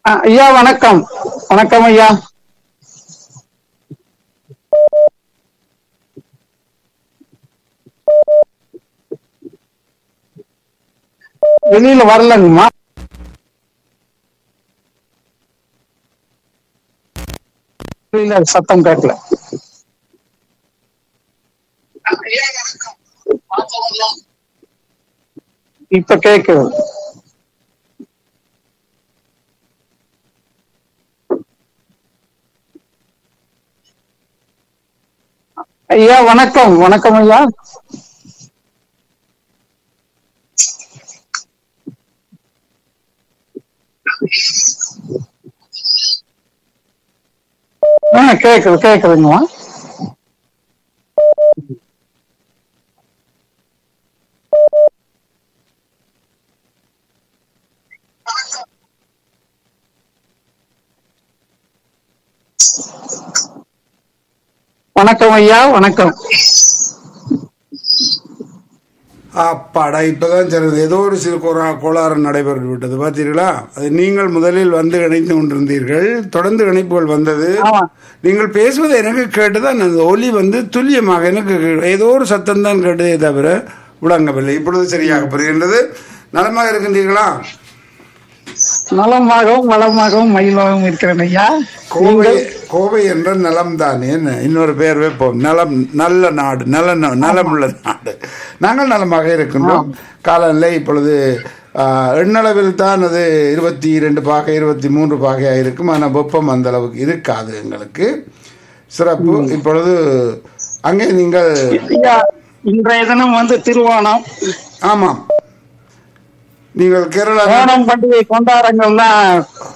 ஆ, ஐயா வணக்கம் வணக்கம் ஐயா வெளியில வரலங்கம்மா வெளியில சத்தம் கேட்கல இப்ப கேக்குது ஐயா வணக்கம் வணக்கம் ஐயா ஆ கேக்குது கேக்குதுங்கம்மா வணக்கம் ஐயா வணக்கம் அப்பாடா இப்பதான் சரி ஏதோ ஒரு சிறு கோரா கோளாறு நடைபெற்று விட்டது பார்த்தீர்களா அது நீங்கள் முதலில் வந்து இணைத்து கொண்டிருந்தீர்கள் தொடர்ந்து இணைப்புகள் வந்தது ஆமா. நீங்கள் பேசுவது எனக்கு கேட்டுதான் அந்த ஒலி வந்து துல்லியமாக எனக்கு கே- ஏதோ ஒரு சத்தம் தான் கேட்டதே தவிர விளங்கவில்லை இப்பொழுது சரியாக புரிகின்றது நலமாக இருக்கின்றீர்களா நலமாகவும் வளமாகவும் மகிழ்வாகவும் இருக்கிறேன் ஐயா கோவை கோவை என்ற நலம் தானே என்ன இன்னொரு பெயர் வைப்போம் நலம் நல்ல நாடு நல்ல ந- நலமுள்ள நாடு நாங்கள் நலமாக இருக்கின்றோம் காலநிலை இப்பொழுது ஆஹ், எண்ணளவில் தான் அது இருபத்தி இரண்டு பாகை இருபத்தி மூன்று பாகையாக இருக்கும் ஆனால் வெப்பம் அந்த அளவுக்கு இருக்காது எங்களுக்கு சிறப்பு இப்பொழுது அங்கே நீங்கள் ஐயா இன்றைய தினம் வந்து திருவோணம் ஆமாம் நீங்கள் கேரளா ஓணம் பண்டிகை கொண்டாடங்கள்லாம்